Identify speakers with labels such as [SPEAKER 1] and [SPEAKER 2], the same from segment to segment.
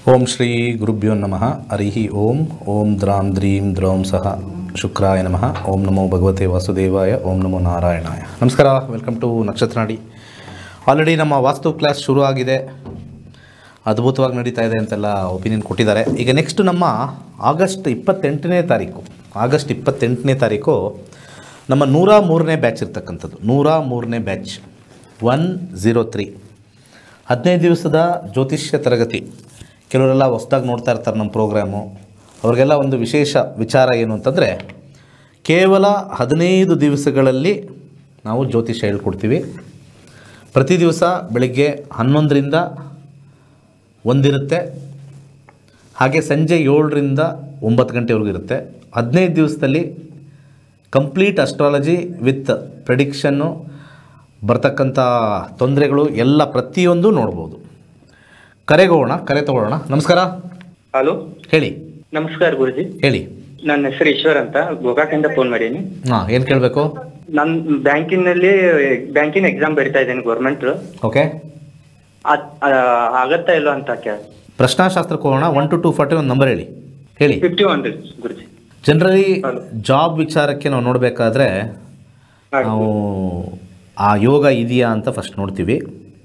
[SPEAKER 1] ಓಂ ಶ್ರೀ ಗುರುಭ್ಯೋ ನಮಃ ಹರಿ ಓಂ ಓಂ ದ್ರಾಂ ದ್ರೀಂ ದ್ರೌಂ ಸಹ ಶುಕ್ರಾಯ ನಮಃ ಓಂ ನಮೋ ಭಗವತೆ ವಾಸುದೇವಾಯ ಓಂ ನಮೋ ನಾರಾಯಣಾಯ ನಮಸ್ಕಾರ ವೆಲ್ಕಮ್ ಟು ನಕ್ಷತ್ರನಾಡಿ ಆಲ್ರೆಡಿ ನಮ್ಮ ವಾಸ್ತು ಕ್ಲಾಸ್ ಶುರು ಆಗಿದೆ ಅದ್ಭುತವಾಗಿ ನಡೀತಾ ಇದೆ ಅಂತೆಲ್ಲ ಒಪಿನಿಯನ್ ಕೊಟ್ಟಿದ್ದಾರೆ ಈಗ ನೆಕ್ಸ್ಟ್ ನಮ್ಮ ಆಗಸ್ಟ್ ಇಪ್ಪತ್ತೆಂಟನೇ ತಾರೀಕು ಆಗಸ್ಟ್ ಇಪ್ಪತ್ತೆಂಟನೇ ತಾರೀಕು ನಮ್ಮ ನೂರ ಮೂರನೇ ಬ್ಯಾಚ್ ಇರ್ತಕ್ಕಂಥದ್ದು ನೂರ ಮೂರನೇ ಬ್ಯಾಚ್ ಒನ್ ಝೀರೋ ತ್ರೀ ಹದಿನೈದು ದಿವಸದ ಜ್ಯೋತಿಷ್ಯ ತರಗತಿ ಕೆಲವರೆಲ್ಲ ಹೊಸ್ದಾಗಿ ನೋಡ್ತಾ ಇರ್ತಾರೆ ನಮ್ಮ ಪ್ರೋಗ್ರಾಮು ಅವ್ರಿಗೆಲ್ಲ ಒಂದು ವಿಶೇಷ ವಿಚಾರ ಏನು ಅಂತಂದರೆ ಕೇವಲ ಹದಿನೈದು ದಿವಸಗಳಲ್ಲಿ ನಾವು ಜ್ಯೋತಿಷ್ಯ ಹೇಳ್ಕೊಡ್ತೀವಿ ಪ್ರತಿ ದಿವಸ ಬೆಳಿಗ್ಗೆ ಹನ್ನೊಂದರಿಂದ ಒಂದಿರುತ್ತೆ ಹಾಗೆ ಸಂಜೆ ಏಳರಿಂದ ಒಂಬತ್ತು ಗಂಟೆವರೆಗೂ ಇರುತ್ತೆ ಹದಿನೈದು ದಿವಸದಲ್ಲಿ ಕಂಪ್ಲೀಟ್ ಅಸ್ಟ್ರಾಲಜಿ ವಿತ್ ಪ್ರೆಡಿಕ್ಷನ್ನು ಬರ್ತಕ್ಕಂಥ ತೊಂದರೆಗಳು ಎಲ್ಲ ಪ್ರತಿಯೊಂದು ನೋಡ್ಬೋದು ಕರೆಗೋಣ ಕರೆ ತಗೊಳ್ಳೋಣ ನಮಸ್ಕಾರ
[SPEAKER 2] ಹಲೋ
[SPEAKER 1] ಹೇಳಿ
[SPEAKER 2] ನಮಸ್ಕಾರ ಗುರುಜಿ
[SPEAKER 1] ಹೇಳಿ
[SPEAKER 2] ನನ್ನ ಹೆಸರು ಈಶ್ವರ್ ಅಂತ ಗೋಕಾಕಿಂದ ಫೋನ್ ಮಾಡೀನಿ
[SPEAKER 1] ಹಾಂ ಏನು ಕೇಳಬೇಕು
[SPEAKER 2] ನಾನು ಬ್ಯಾಂಕಿನಲ್ಲಿ ಬ್ಯಾಂಕಿನ ಎಕ್ಸಾಮ್ ಬರಿತಾ ಇದ್ದೀನಿ ಗೌರ್ಮೆಂಟ್
[SPEAKER 1] ಓಕೆ
[SPEAKER 2] ಆಗತ್ತಾ ಇಲ್ವಾ ಅಂತ ಕೇಳ
[SPEAKER 1] ಪ್ರಶ್ನಾಶಾಸ್ತ್ರಕ್ಕೆ ಹೋಗೋಣ ಒನ್ ಟು ಟೂ ಫಾರ್ಟಿ ಒಂದು ನಂಬರ್ ಹೇಳಿ ಹೇಳಿ
[SPEAKER 2] fifty one Guruji
[SPEAKER 1] generally job ವಿಚಾರಕ್ಕೆ ನಾವು ನೋಡಬೇಕಾದ್ರೆ ನಾವು ಆ ಯೋಗ ಇದೆಯಾ ಅಂತ ಫಸ್ಟ್ ನೋಡ್ತೀವಿ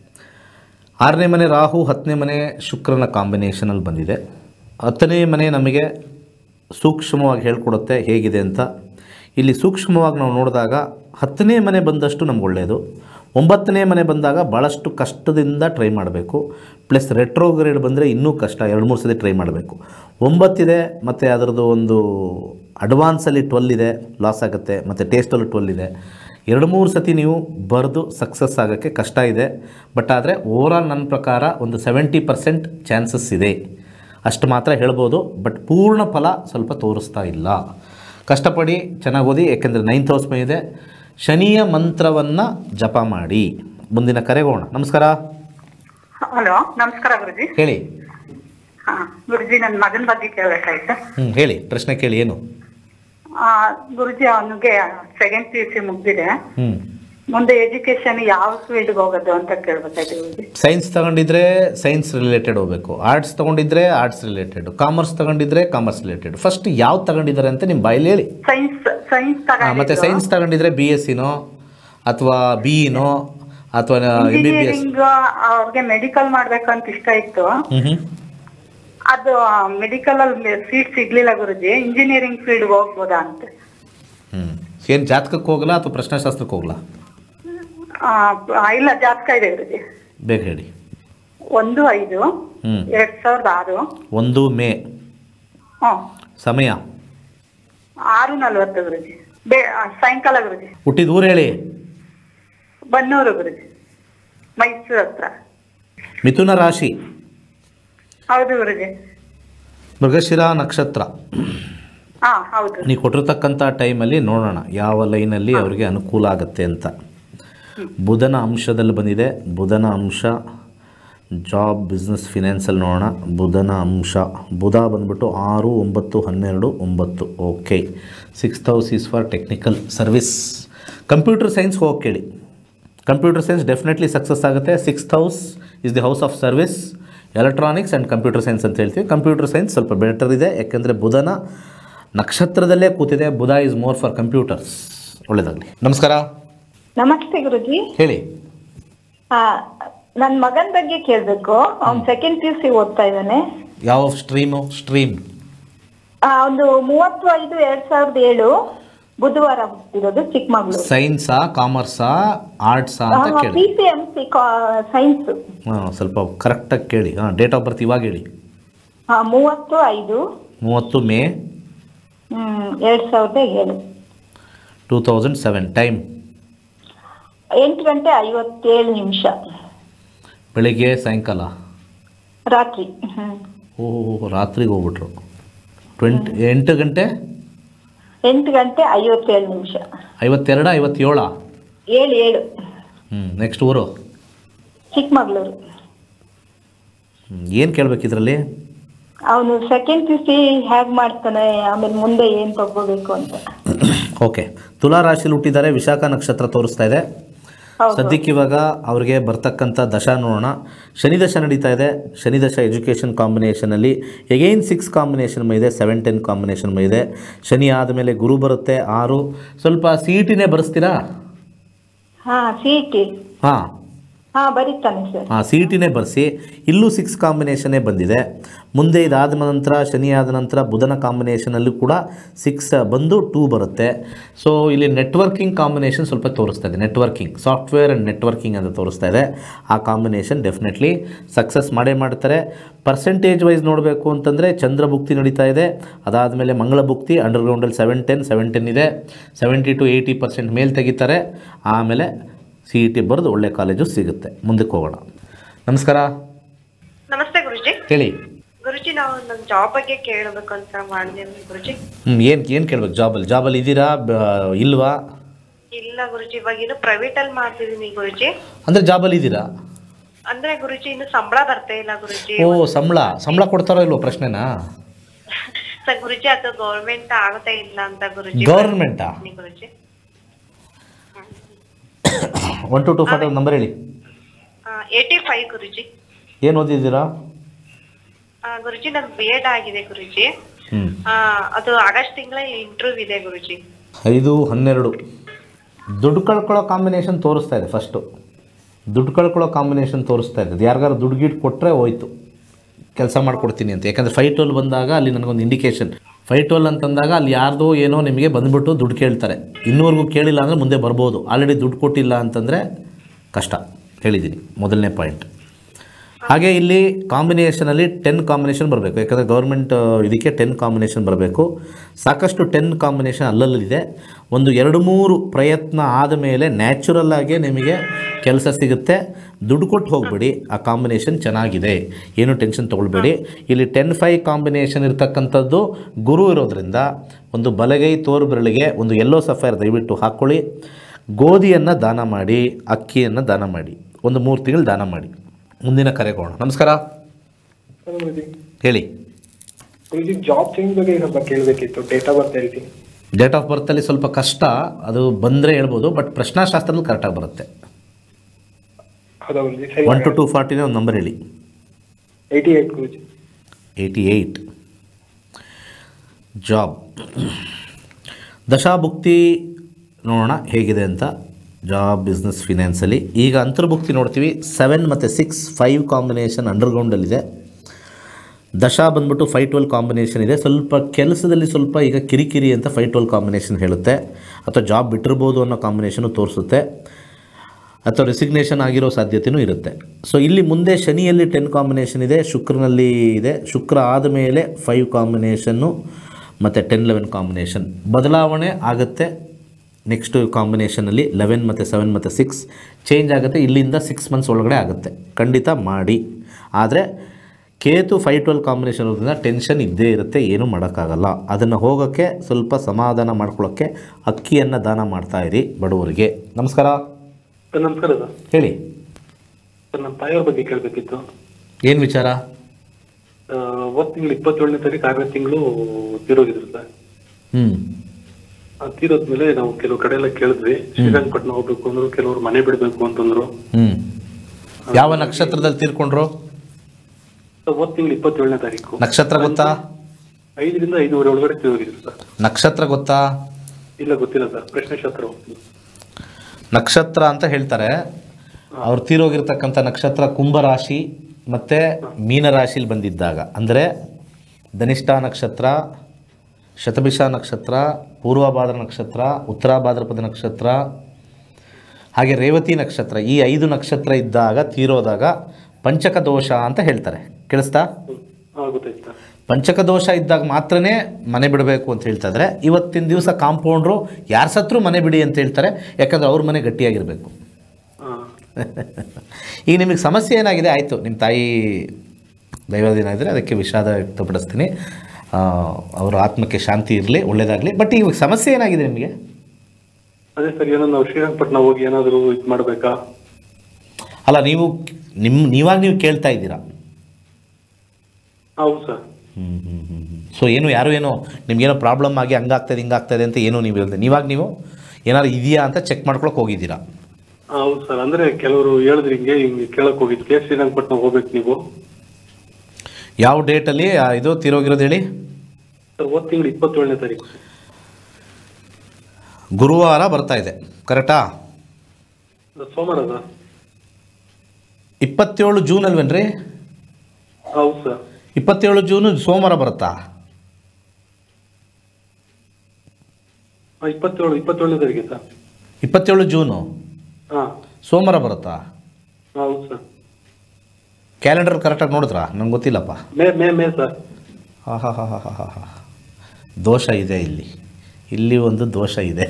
[SPEAKER 1] ಆರನೇ ಮನೆ ರಾಹು ಹತ್ತನೇ ಮನೆ ಶುಕ್ರನ ಕಾಂಬಿನೇಷನಲ್ಲಿ ಬಂದಿದೆ ಹತ್ತನೇ ಮನೆ ನಮಗೆ ಸೂಕ್ಷ್ಮವಾಗಿ ಹೇಳ್ಕೊಡುತ್ತೆ ಹೇಗಿದೆ ಅಂತ ಇಲ್ಲಿ ಸೂಕ್ಷ್ಮವಾಗಿ ನಾವು ನೋಡಿದಾಗ ಹತ್ತನೇ ಮನೆ ಬಂದಷ್ಟು ನಮ್ಗೆ ಒಳ್ಳೆಯದು ಒಂಬತ್ತನೇ ಮನೆ ಬಂದಾಗ ಭಾಳಷ್ಟು ಕಷ್ಟದಿಂದ ಟ್ರೈ ಮಾಡಬೇಕು ಪ್ಲಸ್ ರೆಟ್ರೋಗ್ರೇಡ್ ಬಂದರೆ ಇನ್ನೂ ಕಷ್ಟ ಎರಡು ಮೂರು ಸತಿ ಟ್ರೈ ಮಾಡಬೇಕು ಒಂಬತ್ತಿದೆ ಮತ್ತು ಅದರದ್ದು ಒಂದು ಅಡ್ವಾನ್ಸಲ್ಲಿ ಟ್ವೆಲ್ ಇದೆ ಲಾಸ್ ಆಗುತ್ತೆ ಮತ್ತು ಟೇಸ್ಟಲ್ಲಿ ಟ್ವೆಲ್ ಇದೆ ಎರಡು ಮೂರು ಸತಿ ನೀವು ಬರೆದು ಸಕ್ಸಸ್ ಆಗೋಕ್ಕೆ ಕಷ್ಟ ಇದೆ ಬಟ್ ಆದರೆ ಓವರಾಲ್ ನನ್ನ ಪ್ರಕಾರ ಒಂದು ಸೆವೆಂಟಿ ಪರ್ಸೆಂಟ್ ಚಾನ್ಸಸ್ ಇದೆ ಅಷ್ಟು ಮಾತ್ರ ಹೇಳ್ಬೋದು ಬಟ್ ಪೂರ್ಣ ಫಲ ಸ್ವಲ್ಪ ತೋರಿಸ್ತಾ ಇಲ್ಲ ಕಷ್ಟಪಡಿ ಚೆನ್ನಾಗಿ ಓದಿ ಯಾಕೆಂದರೆ ನೈನ್ತ್ ಹೌಸ್ ಇದೆ ಶನಿಯ ಮಂತ್ರವನ್ನು ಜಪ ಮಾಡಿ ಮುಂದಿನ ಕರೆಗೋಣ ನಮಸ್ಕಾರ
[SPEAKER 3] ಹಲೋ ನಮಸ್ಕಾರ ಗುರುಜಿ
[SPEAKER 1] ಹೇಳಿ
[SPEAKER 3] ಹಾ ಗುರುಜಿ ನನ್ನ ಮಗನ ಬಗ್ಗೆ ಕೇಳಬೇಕಾಯ್ತು
[SPEAKER 1] ಹ್ಞೂ ಹೇಳಿ ಪ್ರಶ್ನೆ ಕೇಳಿ ಏನು
[SPEAKER 3] ಆ, ಗುರುಜಿ ಅವನಿಗೆ ಸೆಕೆಂಡ್ ಪಿ ಯು ಸಿ ಮುಗ್ದಿದೆ
[SPEAKER 1] ಹ್ಞೂ
[SPEAKER 3] ಮುಂದೆ ಎಜುಕೇಶನ್ ಯಾವ ಫೀಲ್ಡ್ಗೆ ಹೋಗೋದು ಅಂತ ಕೇಳ್ಬೇಕಾಯ್ತು ಗುರುಜಿ
[SPEAKER 1] ಸೈನ್ಸ್ ತಗೊಂಡಿದ್ರೆ ಸೈನ್ಸ್ ರಿಲೇಟೆಡ್ ಹೋಗಬೇಕು ಆರ್ಟ್ಸ್ ತಗೊಂಡಿದ್ರೆ ಆರ್ಟ್ಸ್ ರಿಲೇಟೆಡ್ ಕಾಮರ್ಸ್ ತಗೊಂಡಿದ್ರೆ ಕಾಮರ್ಸ್ ರಿಲೇಟೆಡ್ ಫಸ್ಟ್ ಯಾವ್ದು ತಗೊಂಡಿದ್ದಾರೆ ಅಂತ ನಿಮ್ಮ ಬಾಯಲ್ಲಿ ಹೇಳಿ
[SPEAKER 3] ಸೈನ್ಸ್ ಸೈನ್ಸ್
[SPEAKER 1] ಹಾಂ ಮತ್ತು ಸೈನ್ಸ್ ತಗೊಂಡಿದ್ರೆ ಬಿ ಎಸ್ ಸಿನೋ ಅಥವಾ ಬಿ ಇನೋ ಅಥವಾ M B B S
[SPEAKER 3] engineering ಅವ್ರಿಗೆ ಮೆಡಿಕಲ್ ಮಾಡ್ಬೇಕಂತ ಇಷ್ಟ ಇತ್ತು
[SPEAKER 1] ಹ್ಞೂ ಹ್ಞೂ
[SPEAKER 3] ಅದು ಮೆಡಿಕಲ್ ಅಲ್ಲಿ ಸೀಟ್ ಸಿಗ್ಲಿಲ್ಲ ಗುರುಜಿ ಇಂಜಿನಿಯರಿಂಗ್ ಫೀಲ್ಡ್ ಹೋಗ್ಬೋದಾ ಅಂತ
[SPEAKER 1] ಹ್ಞೂ ಏನು ಜಾತಕಕ್ಕೆ ಹೋಗಲ್ಲ ಅಥವಾ ಪ್ರಶ್ನಾಶಾಸ್ತ್ರಕ್ಕೆ ಹೋಗಲ್ಲ
[SPEAKER 3] ಆ, ಇಲ್ಲ ಜಾತಕ ಇದೆ ಗುರುಜಿ
[SPEAKER 1] ಬೇಗ ಹೇಳಿ
[SPEAKER 3] ಒಂದು ಐದು
[SPEAKER 1] ಹ್ಞೂ
[SPEAKER 3] ಎರಡ್ ಸಾವಿರದ ಆರು
[SPEAKER 1] ಒಂದು ಮೇ
[SPEAKER 3] ಹ್ಮ್
[SPEAKER 1] ಸಮಯ
[SPEAKER 3] ಆರು ನಲ್ವತ್ತು ಗುರುಜಿ ಬೇ ಆ, ಸಾಯಂಕಾಲ ಗುರುಜಿ
[SPEAKER 1] ಹುಟ್ಟಿದ ಊರು ಹೇಳಿ
[SPEAKER 3] ಬನ್ನೂರು ಗುರುಜಿ ಮೈಸೂರು ಹತ್ರ
[SPEAKER 1] ಮಿಥುನ ರಾಶಿ
[SPEAKER 3] ಹೌದು ಗುರುಜಿ
[SPEAKER 1] ಮೃಗಶಿರ ನಕ್ಷತ್ರ
[SPEAKER 3] ಹಾ ಹೌದು
[SPEAKER 1] ನೀವು ಕೊಟ್ಟಿರ್ತಕ್ಕಂಥ ಟೈಮಲ್ಲಿ ನೋಡೋಣ ಯಾವ ಲೈನಲ್ಲಿ ಅವರಿಗೆ ಅನುಕೂಲ ಆಗುತ್ತೆ ಅಂತ ಬುಧನ ಅಂಶದಲ್ಲಿ ಬಂದಿದೆ ಬುಧನ ಅಂಶ ಜಾಬ್ ಬಿಸ್ನೆಸ್ ಫಿನಾನ್ಸಲ್ಲಿ ನೋಡೋಣ ಬುಧನ ಅಂಶ ಬುಧ ಬಂದ್ಬಿಟ್ಟು ಆರು ಒಂಬತ್ತು ಹನ್ನೆರಡು ಒಂಬತ್ತು okay six house is for technical service computer ಸೈನ್ಸ್ಗೆ ಹೋಗಿ ಕೇಳಿ ಕಂಪ್ಯೂಟರ್ ಸೈನ್ಸ್ ಡೆಫಿನೆಟ್ಲಿ ಸಕ್ಸಸ್ ಆಗುತ್ತೆ sixth house is the house of service electronics and computer science ಅಂತ ಹೇಳ್ತೀವಿ ಕಂಪ್ಯೂಟರ್ ಸೈನ್ಸ್ ಸ್ವಲ್ಪ ಬೆಟರ್ ಇದೆ ಯಾಕೆಂದರೆ ಬುಧನ ನಕ್ಷತ್ರದಲ್ಲೇ ಕೂತಿದೆ Budha is more for computers ಒಳ್ಳೆಯದಾಗಲಿ ನಮಸ್ಕಾರ
[SPEAKER 4] ನಮಸ್ತೆ ಗುರುಜಿ
[SPEAKER 1] ಹೇಳಿ
[SPEAKER 4] ಆ, ನನ್ ಮಗನ್ ಬಗ್ಗೆ ಕೇಳ್ಬೇಕು ಅವ್ನ್ ಸೆಕೆಂಡ್ ಪಿ ಯು ಸಿ ಓದ್ತಾ ಇದ್ದಾನೆ
[SPEAKER 1] ಯಾವ ಸ್ಟ್ರೀಮು ಸ್ಟ್ರೀಮ್
[SPEAKER 4] ಒಂದು ಮೂವತ್ತು ಐದು ಎರಡ್ ಸಾವಿರದ ಏಳು ಬುಧವಾರ ಹುಟ್ಟಿರೋದು ಚಿಕ್ಕಮಗಳೂರು
[SPEAKER 1] ಸೈನ್ಸಾ ಕಾಮರ್ಸಾ ಆರ್ಟ್ಸಾ ಅಂತ ಕೇಳಿ
[SPEAKER 4] P C M C science
[SPEAKER 1] ಹಾಂ ಸ್ವಲ್ಪ ಕರೆಕ್ಟಾಗಿ ಕೇಳಿ ಹಾಂ ಡೇಟ್ ಆಫ್ ಬರ್ತ್ ಇವಾಗ ಹೇಳಿ
[SPEAKER 4] ಮೂವತ್ತು ಐದು
[SPEAKER 1] ಮೂವತ್ತು ಮೇ
[SPEAKER 4] ಹ್ಮ್ ಎರಡ್ ಸಾವಿರದ ಏಳು
[SPEAKER 1] ಟೂ ತೌಸಂಡ್ ಸೆವೆನ್ ಟೈಮ್
[SPEAKER 4] ಎಂಟು ಗಂಟೆ ಐವತ್ತೇಳು ನಿಮಿಷ
[SPEAKER 1] ಬೆಳಿಗ್ಗೆ ಸಾಯಂಕಾಲ
[SPEAKER 4] ರಾತ್ರಿ ಹ್ಮ್
[SPEAKER 1] ಓ ರಾತ್ರಿಗೆ ಹೋಗ್ಬಿಟ್ರು ಟ್ವೆಂಟಿ ಎಂಟು ಗಂಟೆ
[SPEAKER 4] ಎಂಟು ಗಂಟೆ ಐವತ್ತೇಳು ನಿಮಿಷ
[SPEAKER 1] ಐವತ್ತೆರಡ ಐವತ್ತೇಳ
[SPEAKER 4] ಏಳು ಏಳು
[SPEAKER 1] ಹ್ಞೂ ನೆಕ್ಸ್ಟ್ ಊರು
[SPEAKER 4] ಚಿಕ್ಕಮಗಳೂರು
[SPEAKER 1] ಏನು ಕೇಳಬೇಕು ಇದರಲ್ಲಿ
[SPEAKER 4] ಅವನು ಸೆಕೆಂಡ್ ಪಿ ಸಿ ಹೇಗ್ ಮಾಡ್ತಾನೆ ಆಮೇಲೆ ಮುಂದೆ ಏನ್ ತಗೋಬೇಕು ಅಂತ
[SPEAKER 1] ಓಕೆ ತುಲಾ ರಾಶಿಲಿ ಹುಟ್ಟಿದ್ದಾರೆ ವಿಶಾಖ ನಕ್ಷತ್ರ ತೋರಿಸ್ತಾ ಇದೆ
[SPEAKER 4] ಹೌದು.
[SPEAKER 1] ಸದ್ಯಕ್ಕೆ ಇವಾಗ ಅವ್ರಿಗೆ ಬರ್ತಕ್ಕಂಥ ದಶ ನೋಡೋಣ ಶನಿ ದಶ ನಡೀತಾ ಇದೆ ಶನಿ ದಶ ಎಜುಕೇಷನ್ ಕಾಂಬಿನೇಷನಲ್ಲಿ ಎಗೈನ್ ಸಿಕ್ಸ್ ಕಾಂಬಿನೇಷನ್ ಇದೆ ಸೆವೆನ್ ಟೆನ್ ಕಾಂಬಿನೇಷನ್ ಇದೆ ಶನಿ ಆದಮೇಲೆ ಗುರು ಬರುತ್ತೆ ಆರು ಸ್ವಲ್ಪ ಸಿ ಇ ಟಿನೇ ಬರೆಸ್ತೀರಾ
[SPEAKER 4] ಹಾ ಸಿ ಟಿ
[SPEAKER 1] ಹಾಂ
[SPEAKER 4] ಹಾ ಬರೀತಾನೆ ಸರ್
[SPEAKER 1] ಹಾಂ ಸಿ ಇ ಟಿನೇ ಬರೆಸಿ ಇಲ್ಲೂ ಸಿಕ್ಸ್ ಕಾಂಬಿನೇಷನ್ನೇ ಬಂದಿದೆ ಮುಂದೆ ಇದಾದ ನಂತರ ಶನಿ ಆದ ನಂತರ ಬುಧನ ಕಾಂಬಿನೇಷನಲ್ಲೂ ಕೂಡ ಸಿಕ್ಸ್ ಬಂದು ಟೂ ಬರುತ್ತೆ ಸೊ ಇಲ್ಲಿ ನೆಟ್ವರ್ಕಿಂಗ್ ಕಾಂಬಿನೇಷನ್ ಸ್ವಲ್ಪ ತೋರಿಸ್ತಾ ಇದೆ ನೆಟ್ವರ್ಕಿಂಗ್ ಸಾಫ್ಟ್ವೇರ್ ಆ್ಯಂಡ್ ನೆಟ್ವರ್ಕಿಂಗ್ ಅಂತ ತೋರಿಸ್ತಾ ಇದೆ ಆ ಕಾಂಬಿನೇಷನ್ ಡೆಫಿನೆಟ್ಲಿ ಸಕ್ಸಸ್ ಮಾಡೇ ಮಾಡ್ತಾರೆ ಪರ್ಸೆಂಟೇಜ್ ವೈಸ್ ನೋಡಬೇಕು ಅಂತಂದರೆ ಚಂದ್ರ ಭುಕ್ತಿ ನಡೀತಾ ಇದೆ ಅದಾದಮೇಲೆ ಮಂಗಳ ಭುಕ್ತಿ ಅಂಡರ್ಗ್ರೌಂಡಲ್ಲಿ ಸೆವೆನ್ ಟೆನ್ ಸೆವೆನ್ ಟೆನ್ ಇದೆ ಸೆವೆಂಟಿ ಟು ಏಯ್ಟಿ ಪರ್ಸೆಂಟ್ ಮೇಲೆ ತೆಗಿತಾರೆ ಆಮೇಲೆ ಸಿ ಇ ಟಿ ಬರೆದು ಒಳ್ಳೆ ಕಾಲೇಜು ಸಿಗುತ್ತೆ ಮುಂದಕ್ಕೆ ಹೋಗೋಣ ನಮಸ್ಕಾರ
[SPEAKER 5] ನಮಸ್ತೆ ಗುರುಜಿ
[SPEAKER 1] ಹೇಳಿ
[SPEAKER 5] ಗುರುಜಿ ನಾವು ನಮ್ಮ ಜಾಬ್ ಬಗ್ಗೆ ಕೇಳಬೇಕು ಅಂತ ಮಾಡಿದ್ವಿ ಗುರುಜಿ
[SPEAKER 1] ಹ್ಞೂ ಏನು ಏನು ಕೇಳ್ಬೇಕು ಜಾಬಲ್ಲಿ ಜಾಬಲ್ಲಿ ಇದ್ದೀರಾ ಬ- ಇಲ್ವಾ
[SPEAKER 5] ಇಲ್ಲ ಗುರುಜಿ ಇವಾಗ ಇನ್ನು ಪ್ರೈವೇಟ್ ಅಲ್ಲಿ ಮಾಡ್ತಿದೀನಿ ಗುರುಜಿ
[SPEAKER 1] ಅಂದರೆ ಜಾಬಲ್ಲಿ ಇದ್ದೀರಾ
[SPEAKER 5] ಅಂದ್ರೆ ಗುರುಜಿ ಇನ್ನು ಸಂಬಳ ಬರ್ತಾ ಇಲ್ಲ ಗುರುಜಿ
[SPEAKER 1] ಓ ಸಂಬಳ ಸಂಬಳ ಕೊಡ್ತಾರೋ ಇಲ್ವೋ ಪ್ರಶ್ನೆನಾ
[SPEAKER 5] ಸರ್ ಗುರುಜಿ ಅದು ಗೌರ್ಮೆಂಟ್ ಆಗತಾ ಇಲ್ಲ ಅಂತ ಗುರುಜಿ
[SPEAKER 1] ಗೌರ್ಮೆಂಟಾ
[SPEAKER 5] Guruji
[SPEAKER 1] one to two forty number ಹೇಳಿ
[SPEAKER 5] ಏಯ್ಟಿ ಫೈವ್ ಗುರುಜಿ
[SPEAKER 1] ಏನು ಓದಿದ್ದೀರಾ
[SPEAKER 5] ಆ, ಗುರುಜಿ ನನ್ ಬಿ ಎಡ್ ಆಗಿದೆ ಗುರುಜಿ
[SPEAKER 1] ಹ್ಞೂ
[SPEAKER 5] ಆ, ಅದು ಆಗಸ್ಟ್ ತಿಂಗಳ ಇಂಟರ್ವ್ಯೂ ಇದೆ ಗುರುಜಿ
[SPEAKER 1] ಐದು ಹನ್ನೆರಡು ದುಡ್ಡು ಕಳ್ಕೊಳ್ಳೋ ಕಾಂಬಿನೇಷನ್ ತೋರಿಸ್ತಾ ಇದೆ ಫಸ್ಟು ದುಡ್ಡು ಕಳ್ಕೊಳ್ಳೋ ಕಾಂಬಿನೇಷನ್ ತೋರಿಸ್ತಾ ಇದೆ ಯಾರಿಗಾರು ದುಡ್ಡು ಗಿಡ್ ಕೊಟ್ಟರೆ ಹೋಯ್ತು ಕೆಲಸ ಮಾಡ್ಕೊಡ್ತೀನಿ ಅಂತ ಯಾಕಂದರೆ ಫೈವ್ ಟೋಲ್ ಬಂದಾಗ ಅಲ್ಲಿ ನನಗೊಂದು ಇಂಡಿಕೇಶನ್ ಫೈವ್ ಟೋಲ್ ಅಂತಂದಾಗ ಅಲ್ಲಿ ಯಾರ್ದೋ ಏನೋ ನಿಮಗೆ ಬಂದುಬಿಟ್ಟು ದುಡ್ಡು ಕೇಳ್ತಾರೆ ಇನ್ನೂವರೆಗೂ ಕೇಳಿಲ್ಲ ಅಂದರೆ ಮುಂದೆ ಬರ್ಬೋದು ಆಲ್ರೆಡಿ ದುಡ್ಡು ಕೊಟ್ಟಿಲ್ಲ ಅಂತಂದರೆ ಕಷ್ಟ ಹೇಳಿದ್ದೀನಿ ಮೊದಲನೇ ಪಾಯಿಂಟ್ ಹಾಗೆ ಇಲ್ಲಿ ಕಾಂಬಿನೇಷನಲ್ಲಿ ಟೆನ್ ಕಾಂಬಿನೇಷನ್ ಬರಬೇಕು ಯಾಕಂದರೆ ಗೌರ್ಮೆಂಟ್ ಇದಕ್ಕೆ ಟೆನ್ ಕಾಂಬಿನೇಷನ್ ಬರಬೇಕು ಸಾಕಷ್ಟು ಟೆನ್ ಕಾಂಬಿನೇಷನ್ ಅಲ್ಲಲ್ಲಿದೆ ಒಂದು ಎರಡು ಮೂರು ಪ್ರಯತ್ನ ಆದ ಮೇಲೆ ನ್ಯಾಚುರಲ್ ಆಗಿ ನಿಮಗೆ ಕೆಲಸ ಸಿಗುತ್ತೆ ದುಡ್ಡು ಕೊಟ್ಟು ಹೋಗಬೇಡಿ ಆ ಕಾಂಬಿನೇಷನ್ ಚೆನ್ನಾಗಿದೆ ಏನು ಟೆನ್ಷನ್ ತೊಗೊಳ್ಬೇಡಿ ಇಲ್ಲಿ ಟೆನ್ ಫೈ ಕಾಂಬಿನೇಷನ್ ಇರ್ತಕ್ಕಂಥದ್ದು ಗುರು ಇರೋದ್ರಿಂದ ಒಂದು ಬಲಗೈ ತೋರು ಬೆರಳಿಗೆ ಒಂದು ಎಲ್ಲೋ ಸಫೈರ್ ದಯವಿಟ್ಟು ಹಾಕ್ಕೊಳ್ಳಿ ಗೋಧಿಯನ್ನು ದಾನ ಮಾಡಿ ಅಕ್ಕಿಯನ್ನು ದಾನ ಮಾಡಿ ಒಂದು ಮೂರು ತಿಂಗಳು ದಾನ ಮಾಡಿ ಮುಂದಿನ ಕರೆಗೋಣ ನಮಸ್ಕಾರ
[SPEAKER 6] ಗುರುಜಿ
[SPEAKER 1] ಹೇಳಿ
[SPEAKER 6] ಗುರುಜಿ ಜಾಬ್ ಚೇಂಜ್ ಬಗ್ಗೆ ಸ್ವಲ್ಪ ಕೇಳಬೇಕಿತ್ತು ಡೇಟ್ ಆಫ್ ಬರ್ತ್ ಹೇಳ್ತೀನಿ
[SPEAKER 1] ಡೇಟ್ ಆಫ್ ಬರ್ತಲ್ಲಿ ಸ್ವಲ್ಪ ಕಷ್ಟ ಅದು ಬಂದರೆ ಹೇಳ್ಬೋದು ಬಟ್ ಪ್ರಶ್ನಾಶಾಸ್ತ್ರದಲ್ಲಿ ಕರೆಕ್ಟಾಗಿ ಬರುತ್ತೆ
[SPEAKER 6] ಹೌದಾ ಗುರುಜಿ ಸರಿ
[SPEAKER 1] ಒನ್ ಟು ಟು ಫಾರ್ಟಿನ ಒಂದು ನಂಬರ್ ಹೇಳಿ
[SPEAKER 6] eighty eight Guruji
[SPEAKER 1] eighty eight job ದಶಾಭುಕ್ತಿ ನೋಡೋಣ ಹೇಗಿದೆ ಅಂತ ಜಾಬ್ ಬಿಸ್ನೆಸ್ ಫಿನಾನ್ಸಲ್ಲಿ ಈಗ ಅಂತರ್ಭುಕ್ತಿ ನೋಡ್ತೀವಿ ಸೆವೆನ್ ಮತ್ತು ಸಿಕ್ಸ್ ಫೈವ್ ಕಾಂಬಿನೇಷನ್ ಅಂಡರ್ಗ್ರೌಂಡಲ್ಲಿದೆ ದಶಾ ಬಂದ್ಬಿಟ್ಟು ಫೈವ್ ಟ್ವೆಲ್ ಕಾಂಬಿನೇಷನ್ ಇದೆ ಸ್ವಲ್ಪ ಕೆಲಸದಲ್ಲಿ ಸ್ವಲ್ಪ ಈಗ ಕಿರಿಕಿರಿ ಅಂತ ಫೈವ್ ಟ್ವೆಲ್ ಕಾಂಬಿನೇಷನ್ ಹೇಳುತ್ತೆ ಅಥವಾ ಜಾಬ್ ಬಿಟ್ಟಿರ್ಬೋದು ಅನ್ನೋ ಕಾಂಬಿನೇಷನು ತೋರಿಸುತ್ತೆ ಅಥವಾ ರೆಸಿಗ್ನೇಷನ್ ಆಗಿರೋ ಸಾಧ್ಯತೆಯೂ ಇರುತ್ತೆ ಸೊ ಇಲ್ಲಿ ಮುಂದೆ ಶನಿಯಲ್ಲಿ ಟೆನ್ ಕಾಂಬಿನೇಷನ್ ಇದೆ ಶುಕ್ರನಲ್ಲಿ ಇದೆ ಶುಕ್ರ ಆದಮೇಲೆ ಫೈವ್ ಕಾಂಬಿನೇಷನ್ನು ಮತ್ತು ಟೆನ್ ಲೆವೆನ್ ಕಾಂಬಿನೇಷನ್ ಬದಲಾವಣೆ ಆಗುತ್ತೆ ನೆಕ್ಸ್ಟ್ ಕಾಂಬಿನೇಷನಲ್ಲಿ ಲೆವೆನ್ ಮತ್ತು ಸೆವೆನ್ ಮತ್ತು ಸಿಕ್ಸ್ ಚೇಂಜ್ ಆಗುತ್ತೆ ಇಲ್ಲಿಂದ ಸಿಕ್ಸ್ ಮಂತ್ಸ್ ಒಳಗಡೆ ಆಗುತ್ತೆ ಖಂಡಿತ ಮಾಡಿ ಆದರೆ ಕೇತು ಫೈವ್ ಟ್ವೆಲ್ ಕಾಂಬಿನೇಷನ್ ಇರೋದ್ರಿಂದ ಟೆನ್ಷನ್ ಇದ್ದೇ ಇರುತ್ತೆ ಏನೂ ಮಾಡೋಕ್ಕಾಗಲ್ಲ ಅದನ್ನು ಹೋಗೋಕ್ಕೆ ಸ್ವಲ್ಪ ಸಮಾಧಾನ ಮಾಡ್ಕೊಳ್ಳೋಕ್ಕೆ ಅಕ್ಕಿಯನ್ನು ದಾನ ಮಾಡ್ತಾ ಇರಿ ಬಡವರಿಗೆ ನಮಸ್ಕಾರ
[SPEAKER 6] ಸರ್ ನಮಸ್ಕಾರ ಸರ್
[SPEAKER 1] ಹೇಳಿ
[SPEAKER 6] ಸರ್ ನಮ್ಮ ತಾಯಿಯವ್ರ ಬಗ್ಗೆ ಕೇಳಬೇಕಿತ್ತು
[SPEAKER 1] ಏನು ವಿಚಾರ
[SPEAKER 6] ಒಂದು ತಿಂಗಳು ಇಪ್ಪತ್ತೇಳನೇ ತಾರೀಕು ಆರನೇ ತಿಂಗಳು ತೀರೋಗಿದ್ರು ಸರ್
[SPEAKER 1] ಹ್ಞೂ
[SPEAKER 6] ಆ ತೀರೋದ್ಮೇಲೆ ನಾವು ಕೆಲವು ಕಡೆ ಎಲ್ಲ ಕೇಳಿದ್ವಿ ಶ್ರೀರಂಗಪಟ್ಟಣ ಹೋಗ್ಬೇಕು ಅಂದ್ರು ಕೆಲವರು ಮನೆ ಬಿಡ್ಬೇಕು ಅಂತಂದ್ರು
[SPEAKER 1] ಹ್ಞೂ ಯಾವ ನಕ್ಷತ್ರದಲ್ಲಿ ತೀರ್ಕೊಂಡ್ರು
[SPEAKER 6] ಒಂದು ತಿಂಗಳು ಇಪ್ಪತ್ತೇಳನೇ ತಾರೀಕು
[SPEAKER 1] ನಕ್ಷತ್ರ ಗೊತ್ತಾ
[SPEAKER 6] ಐದರಿಂದ ಐದೂವರೆ ಒಳಗಡೆ ತೀರೋಗಿದ್ರು ಸರ್
[SPEAKER 1] ನಕ್ಷತ್ರ ಗೊತ್ತಾ
[SPEAKER 6] ಇಲ್ಲ ಗೊತ್ತಿಲ್ಲ ಸರ್ ಪ್ರಶ್ನೆ ಶಾಸ್ತ್ರ ಹೋಗ್ತೀನಿ
[SPEAKER 1] ನಕ್ಷತ್ರ ಅಂತ ಹೇಳ್ತಾರೆ ಅವ್ರು ತೀರೋಗಿರ್ತಕ್ಕಂಥ ನಕ್ಷತ್ರ ಕುಂಭರಾಶಿ ಮತ್ತು ಮೀನರಾಶಿಲಿ ಬಂದಿದ್ದಾಗ ಅಂದರೆ ಧನಿಷ್ಠ ನಕ್ಷತ್ರ ಶತಭಿಷ ನಕ್ಷತ್ರ ಪೂರ್ವಭಾದ್ರ ನಕ್ಷತ್ರ ಉತ್ತರ ಭಾದ್ರಪದ ನಕ್ಷತ್ರ ಹಾಗೆ ರೇವತಿ ನಕ್ಷತ್ರ ಈ ಐದು ನಕ್ಷತ್ರ ಇದ್ದಾಗ ತೀರೋದಾಗ ಪಂಚಕ ದೋಷ ಅಂತ ಹೇಳ್ತಾರೆ ಕೇಳಿಸ್ತಾ
[SPEAKER 6] ಹಾಂ ಗೊತ್ತಾಯ್ತು ಸರ್
[SPEAKER 1] ಪಂಚಕ ದೋಷ ಇದ್ದಾಗ ಮಾತ್ರನೇ ಮನೆ ಬಿಡಬೇಕು ಅಂತ ಹೇಳ್ತಾ ಇದ್ದಾರೆ ಇವತ್ತಿನ ದಿವಸ ಕಾಂಪೌಂಡ್ರು ಯಾರು ಸತ್ರು ಮನೆ ಬಿಡಿ ಅಂತ ಹೇಳ್ತಾರೆ ಯಾಕಂದರೆ ಅವ್ರ ಮನೆ ಗಟ್ಟಿಯಾಗಿರಬೇಕು
[SPEAKER 6] ಹಾಂ
[SPEAKER 1] ಈಗ ನಿಮಗೆ ಸಮಸ್ಯೆ ಏನಾಗಿದೆ ಆಯಿತು ನಿಮ್ಮ ತಾಯಿ ದೈವದಿನ ಇದ್ದರೆ ಅದಕ್ಕೆ ವಿಷಾದ ವ್ಯಕ್ತಪಡಿಸ್ತೀನಿ ಆ, ಅವರ ಆತ್ಮಕ್ಕೆ ಶಾಂತಿ ಇರಲಿ ಒಳ್ಳೆಯದಾಗಲಿ ಬಟ್ ಈಗ ಸಮಸ್ಯೆ ಏನಾಗಿದೆ ನಿಮಗೆ
[SPEAKER 6] ಅದೇ ಸರ್ ಏನೋ ನಾವು ಶ್ರೀರಂಗಪಟ್ಟಣ ಹೋಗಿ ಏನಾದರೂ ಇದು ಮಾಡಬೇಕಾ
[SPEAKER 1] ಅಲ್ಲ ನೀವು ನಿಮ್ಮ ನೀವಾಗ ನೀವು ಕೇಳ್ತಾ ಇದ್ದೀರಾ
[SPEAKER 6] ಹೌದು ಸರ್
[SPEAKER 1] ಹ್ಞೂ ಹ್ಞೂ ಹ್ಞೂ ಸೊ ಏನು ಯಾರು ಏನೋ ನಿಮ್ಗೇನೋ ಪ್ರಾಬ್ಲಮ್ ಆಗಿ ಹಂಗಾಗ್ತದೆ ಹಿಂಗಾಗ್ತದೆ ಅಂತ ಏನೋ ನೀವು ಹೇಳಿದೆ ನೀವಾಗ ನೀವು ಏನಾದ್ರು ಇದೆಯಾ ಅಂತ ಚೆಕ್ ಮಾಡ್ಕೊಳಕ್ಕೆ ಹೋಗಿದ್ದೀರಾ
[SPEAKER 6] ಹೌದು ಸರ್ ಅಂದ್ರೆ ಕೆಲವರು ಹೇಳಿದ್ರಿ ಹಿಂಗೆ ಹಿಂಗೆ ಕೇಳಕ್ ಹೋಗಿದ್ಕೆ ಶ್ರೀರಂಗಪಟ್ಟಣ ಹೋಗ್ಬೇಕು ನೀವು
[SPEAKER 1] ಯಾವ ಡೇಟಲ್ಲಿ ಇದು ತೀರೋಗಿರೋದು ಹೇಳಿ
[SPEAKER 6] ಸರ್ ಹೋದ್ ತಿಂಗಳು ಇಪ್ಪತ್ತೇಳನೇ ತಾರೀಕು
[SPEAKER 1] ಗುರುವಾರ ಬರ್ತಾ ಇದೆ ಕರೆಕ್ಟಾ
[SPEAKER 6] ಸರ್, ಸೋಮವಾರ ಸರ್
[SPEAKER 1] ಇಪ್ಪತ್ತೇಳು ಜೂನ್ ಅಲ್ವೇನ್ರಿ
[SPEAKER 6] ಹೌದು ಸರ್
[SPEAKER 1] ಇಪ್ಪತ್ತೇಳು ಜೂನು ಸೋಮವಾರ ಬರುತ್ತಾ
[SPEAKER 6] ಹಾ, ಇಪ್ಪತ್ತೇಳು ಇಪ್ಪತ್ತೇಳನೇ ತಾರೀಕು ಸರ್
[SPEAKER 1] ಇಪ್ಪತ್ತೇಳು ಜೂನು
[SPEAKER 6] ಹಾ
[SPEAKER 1] ಸೋಮವಾರ ಬರುತ್ತಾ
[SPEAKER 6] ಹೌದು ಸರ್
[SPEAKER 1] ಕ್ಯಾಲೆಂಡರ್ ಕರೆಕ್ಟಾಗಿ ನೋಡಿದ್ರಾ ನಂಗೆ ಗೊತ್ತಿಲ್ಲಪ್ಪ
[SPEAKER 6] ಮೇ ಮೇ ಮೇ ಸರ್
[SPEAKER 1] ಹಾ ಹಾ ಹಾ ಹಾ ಹಾ ಹಾ ದೋಷ ಇದೆ ಇಲ್ಲಿ ಇಲ್ಲಿ ಒಂದು ದೋಷ ಇದೆ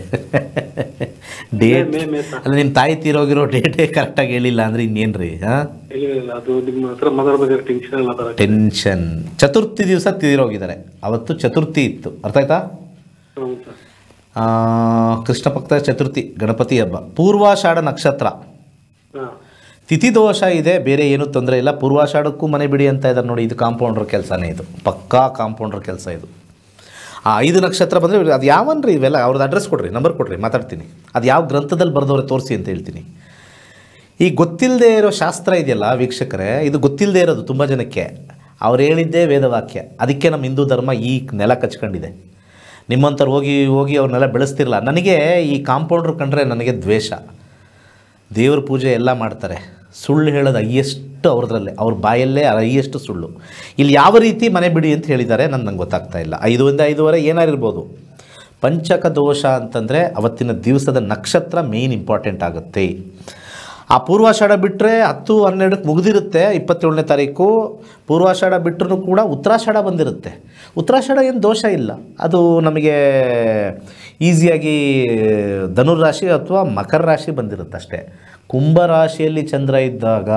[SPEAKER 1] ಡೇಟ್
[SPEAKER 6] ಮೇ ಮೇ ಸರ್
[SPEAKER 1] ಅಲ್ಲ ನಿಮ್ಮ ತಾಯಿ ತೀರೋಗಿರೋ ಡೇಟೇ ಕರೆಕ್ಟಾಗಿ ಹೇಳಿಲ್ಲ ಅಂದ್ರೆ ಇನ್ನೇನ್ರಿ ಹಾಂ
[SPEAKER 6] ಇಲ್ಲ ಇಲ್ಲ ಅದು ನಿಮ್ಮ ಹತ್ರ ಮಾತಾಡ್ಬೇಕಾದ್ರೆ ಟೆನ್ಷನ್ ಎಲ್ಲ ತರ
[SPEAKER 1] ಟೆನ್ಷನ್ ಚತುರ್ಥಿ ದಿವಸ ತೀರೋಗಿದ್ದಾರೆ ಅವತ್ತು ಚತುರ್ಥಿ ಇತ್ತು ಅರ್ಥ ಆಯ್ತಾ
[SPEAKER 6] ಹೌದು ಸರ್
[SPEAKER 1] ಆ, ಕೃಷ್ಣ ಪಕ್ಷದ ಚತುರ್ಥಿ ಗಣಪತಿ ಹಬ್ಬ ಪೂರ್ವಾಷಾಢ ನಕ್ಷತ್ರ
[SPEAKER 6] ಹಾ
[SPEAKER 1] ತಿಥಿ ದೋಷ ಇದೆ ಬೇರೆ ಏನೂ ತೊಂದರೆ ಇಲ್ಲ ಪೂರ್ವಾಷಾಢಕ್ಕೂ ಮನೆ ಬಿಡಿ ಅಂತ ಇದ್ದಾರೆ ನೋಡಿ ಇದು ಕಾಂಪೌಂಡ್ರ್ ಕೆಲಸನೇ ಇದು ಪಕ್ಕಾ ಕಾಂಪೌಂಡ್ರ್ ಕೆಲಸ ಇದು ಆ ಐದು ನಕ್ಷತ್ರ ಬಂದರೆ ಅದು ಯಾವನ್ರಿ ಇವೆಲ್ಲ ಅವ್ರದ್ದು ಅಡ್ರೆಸ್ ಕೊಡ್ರಿ ನಂಬರ್ ಕೊಡ್ರಿ ಮಾತಾಡ್ತೀನಿ ಅದು ಯಾವ ಗ್ರಂಥದಲ್ಲಿ ಬರೆದವ್ರೆ ತೋರಿಸಿ ಅಂತ ಹೇಳ್ತೀನಿ ಈ ಗೊತ್ತಿಲ್ಲದೆ ಇರೋ ಶಾಸ್ತ್ರ ಇದೆಯಲ್ಲ ವೀಕ್ಷಕರೇ ಇದು ಗೊತ್ತಿಲ್ಲದೆ ಇರೋದು ತುಂಬ ಜನಕ್ಕೆ ಅವ್ರು ಹೇಳಿದ್ದೇ ವೇದವಾಕ್ಯ ಅದಕ್ಕೆ ನಮ್ಮ ಹಿಂದೂ ಧರ್ಮ ಈ ನೆಲ ಕಚ್ಕೊಂಡಿದೆ ನಿಮ್ಮಂಥವ್ರು ಹೋಗಿ ಹೋಗಿ ಅವ್ರನ್ನೆಲ್ಲ ಬೆಳೆಸ್ತಿರಲ್ಲ ನನಗೆ ಈ ಕಾಂಪೌಂಡ್ರ್ ಕಂಡ್ರೆ ನನಗೆ ದ್ವೇಷ ದೇವ್ರ ಪೂಜೆ ಎಲ್ಲ ಮಾಡ್ತಾರೆ ಸುಳ್ಳು ಹೇಳೋದು ಹೈಯೆಸ್ಟ್ ಅವ್ರದ್ರಲ್ಲೇ ಅವ್ರ ಬಾಯಲ್ಲೇ ಹೈಯೆಸ್ಟ್ ಸುಳ್ಳು ಇಲ್ಲಿ ಯಾವ ರೀತಿ ಮನೆ ಬಿಡಿ ಅಂತ ಹೇಳಿದ್ದಾರೆ ನನ್ನ ನಂಗೆ ಗೊತ್ತಾಗ್ತಾ ಇಲ್ಲ ಐದರಿಂದ ಐದೂವರೆ ಏನಾರಿರ್ಬೋದು ಪಂಚಕ ದೋಷ ಅಂತಂದರೆ ಅವತ್ತಿನ ದಿವಸದ ನಕ್ಷತ್ರ ಮೇಯ್ನ್ ಇಂಪಾರ್ಟೆಂಟ್ ಆಗುತ್ತೆ ಆ ಪೂರ್ವಾಷಾಢ ಬಿಟ್ಟರೆ ಹತ್ತು ಹನ್ನೆರಡಕ್ಕೆ ಮುಗಿದಿರುತ್ತೆ ಇಪ್ಪತ್ತೇಳನೇ ತಾರೀಕು ಪೂರ್ವಾಷಾಢ ಬಿಟ್ಟರೂ ಕೂಡ ಉತ್ತರಾಷಾಢ ಬಂದಿರುತ್ತೆ ಉತ್ತರಾಷಾಢ ಏನು ದೋಷ ಇಲ್ಲ ಅದು ನಮಗೆ ಈಸಿಯಾಗಿ ಧನುರಾಶಿ ಅಥವಾ ಮಕರ ರಾಶಿ ಬಂದಿರುತ್ತೆ ಅಷ್ಟೇ ಕುಂಭರಾಶಿಯಲ್ಲಿ ಚಂದ್ರ ಇದ್ದಾಗ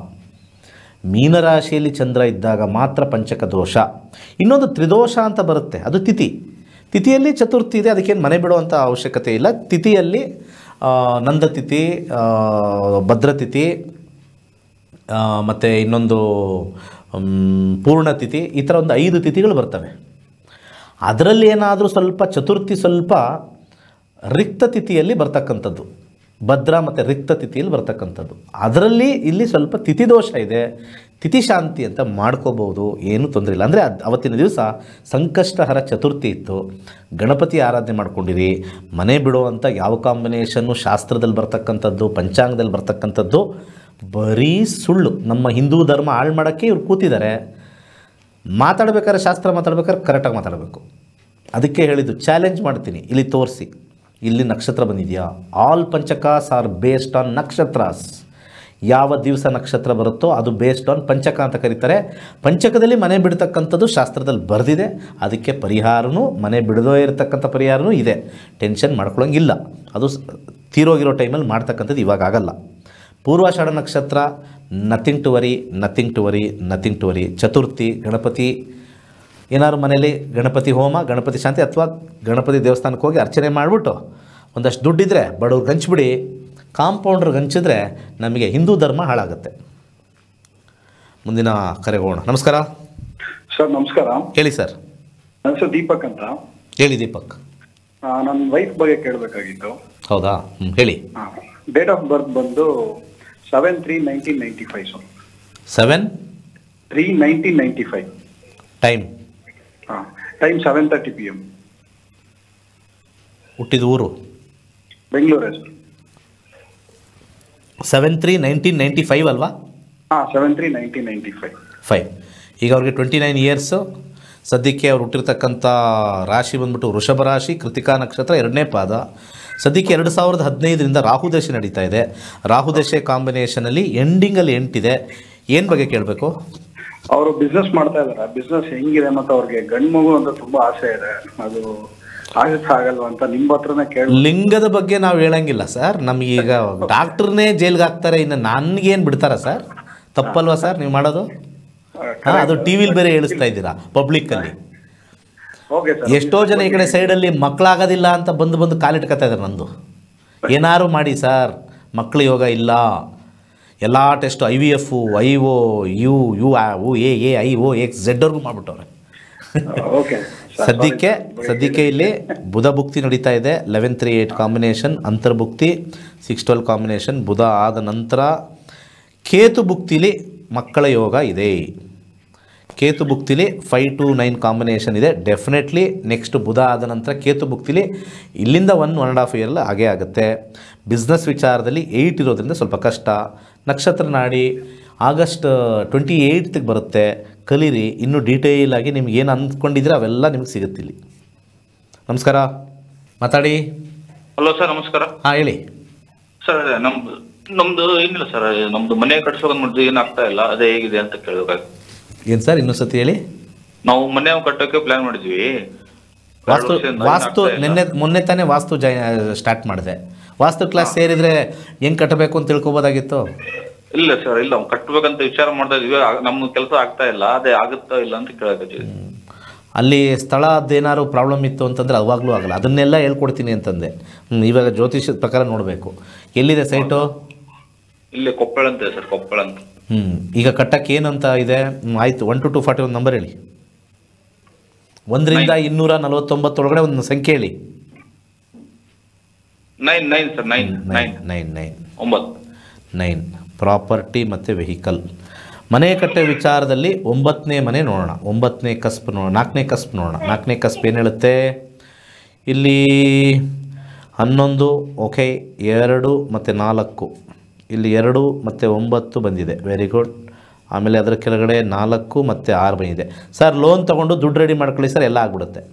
[SPEAKER 1] ಮೀನರಾಶಿಯಲ್ಲಿ ಚಂದ್ರ ಇದ್ದಾಗ ಮಾತ್ರ ಪಂಚಕ ದೋಷ ಇನ್ನೊಂದು ತ್ರಿದೋಷ ಅಂತ ಬರುತ್ತೆ ಅದು ತಿಥಿ ತಿಥಿಯಲ್ಲಿ ಚತುರ್ಥಿ ಇದೆ ಅದಕ್ಕೇನು ಮನೆ ಬಿಡುವಂಥ ಅವಶ್ಯಕತೆ ಇಲ್ಲ ತಿಥಿಯಲ್ಲಿ ಆ, ನಂದತಿಥಿ ಆ, ಭದ್ರತಿಥಿ ಮತ್ತು ಇನ್ನೊಂದು ಮ್, ಪೂರ್ಣತಿಥಿ ಈ ಥರ ಒಂದು ಐದು ತಿಥಿಗಳು ಬರ್ತವೆ ಅದರಲ್ಲಿ ಏನಾದರೂ ಸ್ವಲ್ಪ ಚತುರ್ಥಿ ಸ್ವಲ್ಪ ರಿಕ್ತ ತಿಥಿಯಲ್ಲಿ ಬರ್ತಕ್ಕಂಥದ್ದು ಭದ್ರ ಮತ್ತು ರಿಕ್ತ ತಿಥಿಯಲ್ಲಿ ಬರ್ತಕ್ಕಂಥದ್ದು ಅದರಲ್ಲಿ ಇಲ್ಲಿ ಸ್ವಲ್ಪ ತಿಥಿ ದೋಷ ಇದೆ ತಿಥಿ ಶಾಂತಿ ಅಂತ ಮಾಡ್ಕೋಬೋದು ಏನೂ ತೊಂದರೆ ಇಲ್ಲ ಅಂದರೆ ಅದು ಅವತ್ತಿನ ದಿವಸ ಸಂಕಷ್ಟಹರ ಚತುರ್ಥಿ ಇತ್ತು ಗಣಪತಿ ಆರಾಧನೆ ಮಾಡ್ಕೊಂಡಿರಿ ಮನೆ ಬಿಡುವಂಥ ಯಾವ ಕಾಂಬಿನೇಷನ್ನು ಶಾಸ್ತ್ರದಲ್ಲಿ ಬರ್ತಕ್ಕಂಥದ್ದು ಪಂಚಾಂಗದಲ್ಲಿ ಬರ್ತಕ್ಕಂಥದ್ದು ಬರೀ ಸುಳ್ಳು ನಮ್ಮ ಹಿಂದೂ ಧರ್ಮ ಹಾಳು ಮಾಡೋಕ್ಕೆ ಇವ್ರು ಕೂತಿದ್ದಾರೆ ಮಾತಾಡ್ಬೇಕಾದ್ರೆ ಶಾಸ್ತ್ರ ಮಾತಾಡ್ಬೇಕಾದ್ರೆ ಕರೆಕ್ಟಾಗಿ ಮಾತಾಡಬೇಕು ಅದಕ್ಕೆ ಹೇಳಿದ್ದು ಚಾಲೆಂಜ್ ಮಾಡ್ತೀನಿ ಇಲ್ಲಿ ತೋರಿಸಿ ಇಲ್ಲಿ ನಕ್ಷತ್ರ ಬಂದಿದೆಯಾ ಆಲ್ ಪಂಚಕಾಸ್ ಆರ್ ಬೇಸ್ಡ್ ಆನ್ ನಕ್ಷತ್ರಾಸ್ ಯಾವ ದಿವಸ ನಕ್ಷತ್ರ ಬರುತ್ತೋ ಅದು ಬೇಸ್ಡ್ ಆನ್ ಪಂಚಕ ಅಂತ ಕರೀತಾರೆ ಪಂಚಕದಲ್ಲಿ ಮನೆ ಬಿಡ್ತಕ್ಕಂಥದ್ದು ಶಾಸ್ತ್ರದಲ್ಲಿ ಬರೆದಿದೆ ಅದಕ್ಕೆ ಪರಿಹಾರನೂ ಮನೆ ಬಿಡದೇ ಇರತಕ್ಕಂಥ ಪರಿಹಾರನೂ ಇದೆ ಟೆನ್ಷನ್ ಮಾಡ್ಕೊಳ್ಳೋಂಗಿಲ್ಲ ಅದು ಸ್- ತೀರೋಗಿರೋ ಟೈಮಲ್ಲಿ ಮಾಡ್ತಕ್ಕಂಥದ್ದು ಇವಾಗ ಆಗಲ್ಲ ಪೂರ್ವಾಷಾಢ ನಕ್ಷತ್ರ nothing to worry nothing to worry nothing to worry Chaturthi Ganapati ಏನಾದ್ರು ಮನೇಲಿ ಗಣಪತಿ ಹೋಮ ಗಣಪತಿ ಶಾಂತಿ ಅಥವಾ ಗಣಪತಿ ದೇವಸ್ಥಾನಕ್ಕೆ ಹೋಗಿ ಅರ್ಚನೆ ಮಾಡಿಬಿಟ್ಟು ಒಂದಷ್ಟು ದುಡ್ಡಿದ್ರೆ ಬಡವ್ರಿಗೆ ಹಂಚ್ಬಿಡಿ ಕಾಂಪೌಂಡ್ರಿಗೆ ಹಂಚಿದ್ರೆ ನಮಗೆ ಹಿಂದೂ ಧರ್ಮ ಹಾಳಾಗುತ್ತೆ ಮುಂದಿನ ಕರೆಗೆ ಹೋಗೋಣ ನಮಸ್ಕಾರ
[SPEAKER 7] ಸರ್ ನಮಸ್ಕಾರ
[SPEAKER 1] ಹೇಳಿ ಸರ್
[SPEAKER 7] ನನ್ನ ಹೆಸರು ದೀಪಕ್ ಅಂತ
[SPEAKER 1] ಹೇಳಿ ದೀಪಕ್
[SPEAKER 7] ನನ್ನ ವೈಫ್ ಬಗ್ಗೆ ಕೇಳಬೇಕಾಗಿತ್ತು
[SPEAKER 1] ಹೌದಾ ಹ್ಞೂ ಹೇಳಿ
[SPEAKER 7] ಡೇಟ್ ಆಫ್ ಬರ್ತ್ ಬಂದು seven three nineteen ninety five sir
[SPEAKER 1] seven
[SPEAKER 7] three nineteen ninety five
[SPEAKER 1] time
[SPEAKER 7] ಹಾಂ time seven thirty P M
[SPEAKER 1] ಹುಟ್ಟಿದ ಊರು
[SPEAKER 7] ಬೆಂಗಳೂರೇ sir
[SPEAKER 1] seven three nineteen ninety five ಅಲ್ವಾ
[SPEAKER 7] ಹಾಂ seven three nineteen ninety five
[SPEAKER 1] five ಈಗ ಅವ್ರಿಗೆ twenty nine years ಸದ್ಯಕ್ಕೆ ಅವ್ರು ಹುಟ್ಟಿರ್ತಕ್ಕಂಥ ರಾಶಿ ಬಂದ್ಬಿಟ್ಟು ವೃಷಭ ರಾಶಿ ಕೃತಿಕಾ ನಕ್ಷತ್ರ ಎರಡನೇ ಪಾದ ಸದ್ಯಕ್ಕೆ ಎರಡು ಸಾವಿರದ ಹದಿನೈದರಿಂದ ರಾಹುದಶೆ ನಡೀತಾ ಇದೆ ರಾಹುದಶೆ ಕಾಂಬಿನೇಷನಲ್ಲಿ ಎಂಡಿಂಗಲ್ಲಿ ಎಂಟಿದೆ ಏನು ಬಗ್ಗೆ ಕೇಳಬೇಕು
[SPEAKER 7] ಅವರು ಬಿಸ್ನೆಸ್ ಮಾಡ್ತಾ ಇದಾರೆ ಬಿಸ್ನೆಸ್ ಹೆಂಗಿದೆ ಮತ್ತು ಅವ್ರಿಗೆ ಗಂಡು ಮಗು ಅಂತ ತುಂಬಾ ಆಸೆ ಇದೆ ಅದು ಆಗುತ್ತೆ ಆಗಲ್ವಾ ಅಂತ ನಿಮ್ಮ ಹತ್ರನೇ ಕೇಳಿ
[SPEAKER 1] ಲಿಂಗದ ಬಗ್ಗೆ ನಾವು ಹೇಳಂಗಿಲ್ಲ ಸರ್ ನಮಗೀಗ ಡಾಕ್ಟ್ರನ್ನೇ ಜೈಲ್ಗೆ ಹಾಕ್ತಾರೆ ಇನ್ನು ನನಗೇನು ಬಿಡ್ತಾರಾ ಸರ್ ತಪ್ಪಲ್ವಾ ಸರ್ ನೀವು ಮಾಡೋದು ಹಾಂ ಅದು ಟಿ ವಿಲಿ ಬೇರೆ ಹೇಳಿಸ್ತಾ ಇದ್ದೀರಾ ಪಬ್ಲಿಕ್ಕಲ್ಲಿ
[SPEAKER 7] ಓಕೆ ಸರ್
[SPEAKER 1] ಎಷ್ಟೋ ಜನ ಈ ಕಡೆ ಸೈಡಲ್ಲಿ ಮಕ್ಕಳಾಗೋದಿಲ್ಲ ಅಂತ ಬಂದು ಬಂದು ಕಾಲಿಟ್ಕೊತಾ ಇದ್ದಾರೆ ನಂದು ಏನಾರು ಮಾಡಿ ಸರ್ ಮಕ್ಕಳು ಯೋಗ ಇಲ್ಲ ಎಲ್ಲ ಟೆಸ್ಟು ಐ ವಿ ಎಫು ಐ ಒ ಯು ಯು ಆ, ಉ ಎ ಎ ಐ ಒ ಎಕ್ಸ್ ಝೆಡ್ವರೆಗೂ ಮಾಡಿಬಿಟ್ಟವ್ರೆ
[SPEAKER 7] ಓಕೆ
[SPEAKER 1] ಸದ್ಯಕ್ಕೆ ಸದ್ಯಕ್ಕೆ ಇಲ್ಲಿ ಬುಧ ಭುಕ್ತಿ ನಡೀತಾ ಇದೆ ಲೆವೆನ್ ತ್ರೀ ಏಯ್ಟ್ ಕಾಂಬಿನೇಷನ್ ಅಂತರ್ಭುಕ್ತಿ ಸಿಕ್ಸ್ ಟ್ವೆಲ್ ಕಾಂಬಿನೇಷನ್ ಬುಧ ಆದ ನಂತರ ಕೇತು ಭುಕ್ತಿಲಿ ಮಕ್ಕಳ ಯೋಗ ಇದೆ ಕೇತು ಭುಕ್ತಿಲಿ ಫೈವ್ ಟು ನೈನ್ ಕಾಂಬಿನೇಷನ್ ಇದೆ ಡೆಫಿನೆಟ್ಲಿ ನೆಕ್ಸ್ಟ್ ಬುಧ ಆದ ನಂತರ ಕೇತು ಭುಕ್ತಿಲಿ ಇಲ್ಲಿಂದ ಒನ್ ಒನ್ ಆ್ಯಂಡ್ ಹಾಫ್ ಇಯರ್ಲ್ಲ ಹಾಗೇ ಆಗುತ್ತೆ ಬಿಸ್ನೆಸ್ ವಿಚಾರದಲ್ಲಿ ಏಯ್ಟ್ ಇರೋದ್ರಿಂದ ಸ್ವಲ್ಪ ಕಷ್ಟ ನಕ್ಷತ್ರ ನಾಡಿ ಆಗಸ್ಟ್ ಟ್ವೆಂಟಿ ಏಯ್ಟ್ಗೆ ಬರುತ್ತೆ ಕಲೀರಿ ಇನ್ನೂ ಡೀಟೇಲ್ ಆಗಿ ನಿಮ್ಗೆ ಏನು ಅಂದ್ಕೊಂಡಿದ್ರೆ ಅವೆಲ್ಲ ನಿಮ್ಗೆ ಸಿಗುತ್ತೆ ಇಲ್ಲಿ ನಮಸ್ಕಾರ ಮಾತಾಡಿ
[SPEAKER 8] ಹಲೋ ಸರ್ ನಮಸ್ಕಾರ
[SPEAKER 1] ಹಾಂ ಹೇಳಿ
[SPEAKER 8] ಸರ್ ನಮ್ದು ನಮ್ದು ಏನಿಲ್ಲ ಸರ್ ನಮ್ದು ಮನೆ ಕಟ್ಸೋಕೆ ಮಾಡಿದ್ರೆ ಏನಾಗ್ತಾ ಇಲ್ಲ ಅದೇ ಹೇಗಿದೆ ಅಂತ ಕೇಳ್ಬೇಕಾಗಿ
[SPEAKER 1] ಏನು ಸರ್ ಇನ್ನೊಂದು ಸತಿ ಹೇಳಿ
[SPEAKER 8] ನಾವು ಮನೆ ಕಟ್ಟೋಕೆ ಪ್ಲಾನ್ ಮಾಡಿದ್ವಿ
[SPEAKER 1] ವಾಸ್ತು
[SPEAKER 8] ಎರಡು ವರ್ಷದಿಂದ
[SPEAKER 1] ವಾಸ್ತು
[SPEAKER 8] ಏನಾಗ್ತಾ ಇಲ್ಲ.
[SPEAKER 1] ನಿನ್ನೆ ಮೊನ್ನೆ ತಾನೇ ವಾಸ್ತು ಜೈ ಸ್ಟಾರ್ಟ್ ಮಾಡಿದೆ ವಾಸ್ತು ಕ್ಲಾಸ್ ಸೇರಿದರೆ ಹೆಂಗೆ ಕಟ್ಟಬೇಕು ಅಂತ ತಿಳ್ಕೊಬೋದಾಗಿತ್ತು
[SPEAKER 8] ಇಲ್ಲ ಸರ್ ಇಲ್ಲ ಕಟ್ಬೇಕಂತ ವಿಚಾರ ಮಾಡ್ತಾ ಇದೀವಿ ಆ- ನಮ್ಮ ಕೆಲಸ ಆಗ್ತಾ ಇಲ್ಲ ಅದೇ ಆಗುತ್ತಾ ಇಲ್ಲ ಅಂತ ಕೇಳಕತ್ತೀವಿ
[SPEAKER 1] ಅಲ್ಲಿ ಸ್ಥಳದ್ದೇನಾದ್ರು ಪ್ರಾಬ್ಲಮ್ ಇತ್ತು ಅಂತಂದರೆ ಅವಾಗಲೂ ಆಗಲ್ಲ ಅದನ್ನೆಲ್ಲ ಹೇಳ್ಕೊಡ್ತೀನಿ ಅಂತಂದೆ ಹ್ಮ್, ಇವಾಗ ಜ್ಯೋತಿಷದ ಪ್ರಕಾರ ನೋಡಬೇಕು ಎಲ್ಲಿದೆ ಸೈಟು
[SPEAKER 8] ಇಲ್ಲೇ ಕೊಪ್ಪಳ ಅಂತ ಇದೆ ಸರ್ ಕೊಪ್ಪಳ ಅಂತ
[SPEAKER 1] ಹ್ಞೂ ಈಗ ಕಟ್ಟಕ್ಕೆ ಏನಂತ ಇದೆ ಹ್ಮ್, ಆಯಿತು ಒನ್ ಟು ಟು ಫಾರ್ಟಿ ಒಂದು ನಂಬರ್ ಹೇಳಿ ಒಂದರಿಂದ ಇನ್ನೂರ ನಲವತ್ತೊಂಬತ್ತೊಳಗಡೆ ಒಂದು ಸಂಖ್ಯೆ ಹೇಳಿ
[SPEAKER 8] nine nine sir nine nine
[SPEAKER 1] nine nine
[SPEAKER 8] ಒಂಬತ್ತು
[SPEAKER 1] ನೈನ್ ಪ್ರಾಪರ್ಟಿ ಮತ್ತು ವೆಹಿಕಲ್ ಮನೆ ಕಟ್ಟೆ ವಿಚಾರದಲ್ಲಿ ಒಂಬತ್ತನೇ ಮನೆ ನೋಡೋಣ ಒಂಬತ್ತನೇ ಕಸ್ಪ್ ನೋಡೋಣ ನಾಲ್ಕನೇ ಕಸ್ಪ್ ನೋಡೋಣ ನಾಲ್ಕನೇ ಕಸ್ಪ್ ಏನು ಹೇಳುತ್ತೆ ಇಲ್ಲಿ ಹನ್ನೊಂದು ಓಕೆ ಎರಡು ಮತ್ತು ನಾಲ್ಕು ಇಲ್ಲಿ ಎರಡು ಮತ್ತು ಒಂಬತ್ತು ಬಂದಿದೆ ವೆರಿ ಗುಡ್ ಆಮೇಲೆ ಅದರ ಕೆಳಗಡೆ ನಾಲ್ಕು ಮತ್ತು ಆರು ಬಂದಿದೆ ಸರ್ ಲೋನ್ ತೊಗೊಂಡು ದುಡ್ಡು ರೆಡಿ ಮಾಡ್ಕೊಳ್ಳಿ ಸರ್ ಎಲ್ಲ ಆಗ್ಬಿಡುತ್ತೆ